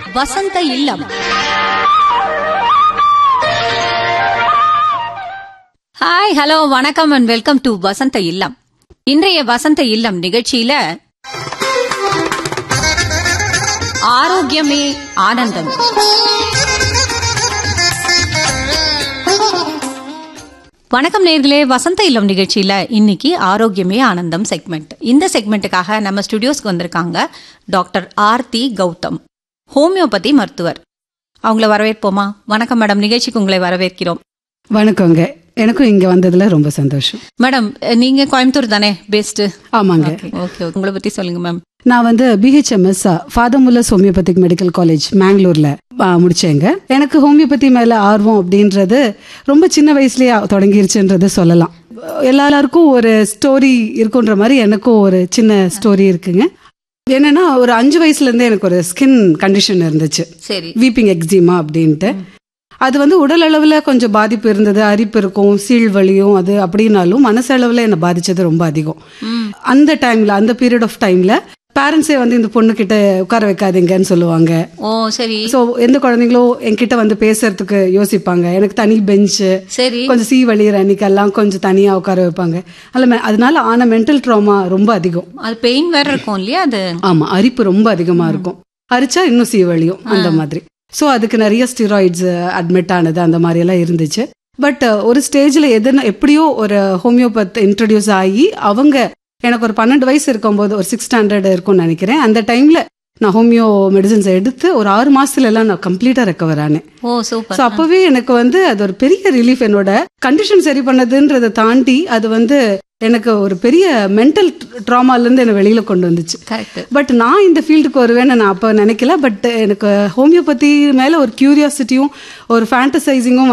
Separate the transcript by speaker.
Speaker 1: வசந்த இல்லம் hi hello வணக்கம் அண்ட் வெல்கம் டு வசந்த இல்லம் இன்றைய வசந்த இல்லம் நிகழ்ச்சியில ஆரோக்கியமே ஆனந்தம் வணக்கம் நேர்களே வசந்த இல்லம் நிகழ்ச்சியில இன்னைக்கு ஆரோக்கியமே ஆனந்தம் செக்மெண்ட் இந்த செக்மெண்ட்டுக்காக நம்ம ஸ்டுடியோஸ்க்கு வந்திருக்காங்க டாக்டர் ஆர்த்தி கௌதம் ஹோமியோபதி மருத்துவர் அவங்கள வரவேற்போமா வணக்கம் மேடம் நிகழ்ச்சிக்கு உங்களை வரவேற்கிறோம்
Speaker 2: வணக்கங்க எனக்கும் இங்க வந்ததுல ரொம்ப சந்தோஷம்
Speaker 1: மேடம் நீங்க கோயம்புத்தூர் தானே பெஸ்ட்
Speaker 2: ஆமாங்க
Speaker 1: ஓகே உங்களை பத்தி சொல்லுங்க மேம்
Speaker 2: நான் வந்து BHMS Father Muller's homoeopathic medical college மேங்களூர்ல ஆ, முடிச்சேங்க எனக்கு ஹோமியோபதி மேல ஆர்வம் அப்படின்றது ரொம்ப சின்ன வயசுலயே தொடங்கிருச்சுன்றது சொல்லலாம் எல்லாருக்கும் ஒரு ஸ்டோரி இருக்குன்ற மாதிரி எனக்கும் ஒரு சின்ன ஸ்டோரி இருக்குங்க என்னன்னா ஒரு அஞ்சு வயசுல இருந்தே எனக்கு ஒரு ஸ்கின் கண்டிஷன் இருந்துச்சு
Speaker 1: சரி
Speaker 2: வீப்பிங் எக்ஸிமா அப்படின்ட்டு அது வந்து உடல் அளவில் கொஞ்சம் பாதிப்பு இருந்தது அரிப்பு இருக்கும் சீழ் வலியும் அது அப்படின்னாலும் மனசளவில் என்னை பாதிச்சது ரொம்ப அதிகம் அந்த டைம்ல அந்த பீரியட் ஆஃப் டைம்ல பேரண்ட்ஸே வந்து இந்த பொண்ணு கிட்ட உட்கார வைக்காதீங்கன்னு சொல்லுவாங்க
Speaker 1: ஓ சரி
Speaker 2: ஸோ எந்த குழந்தைங்களும் என்கிட்ட வந்து பேசுறதுக்கு யோசிப்பாங்க எனக்கு தனி பெஞ்சு
Speaker 1: சரி
Speaker 2: கொஞ்சம் சீ வழியிற அன்னைக்கெல்லாம் கொஞ்சம் தனியா உட்கார வைப்பாங்க அதில் அதனால ஆன மென்டல் ட்ராமா ரொம்ப அதிகம்
Speaker 1: அது பெயின் வேற இருக்கும் இல்லையா அது
Speaker 2: ஆமா அரிப்பு ரொம்ப அதிகமா இருக்கும் அரிச்சா இன்னும் சீவழியும் அந்த மாதிரி ஸோ அதுக்கு நிறைய ஸ்டிராய்ட்ஸ் அட்மிட் ஆனது அந்த மாதிரி எல்லாம் இருந்துச்சு பட் ஒரு ஸ்டேஜ்ல எதுனா எப்படியோ ஒரு ஹோமியோபத் இன்ட்ரடியூஸ் ஆகி அவங்க எனக்கு ஒரு பன்னெண்டு வயசு இருக்கும்போது ஒரு சிக்ஸ் ஸ்டாண்டர்ட் இருக்கும்னு நினைக்கிறேன் அந்த டைம்ல நான் ஹோமியோ மெடிசன்ஸ் எடுத்து ஒரு ஆறு மாசத்துல எல்லாம் நான் கம்ப்ளீட்டா ரெக்கவர் ஆனேன்
Speaker 1: ஓ
Speaker 2: ஸோ
Speaker 1: சூப்பர்
Speaker 2: அப்பவே எனக்கு வந்து அது ஒரு பெரிய ரிலீஃப் என்னோட கண்டிஷன் சரி பண்ணதுன்றதை தாண்டி அது வந்து எனக்கு ஒரு பெரிய மென்டல் ட்ராமால இருந்து என்னை வெளியில கொண்டு வந்துச்சு
Speaker 1: கரெக்ட்
Speaker 2: பட் நான் இந்த ஃபீல்டுக்கு வருவேன்னு நான் அப்போ நினைக்கல பட் எனக்கு ஹோமியோபதி மேலே ஒரு கியூரியாசிட்டியும் ஒரு ஃபேண்டசைசிங்கும்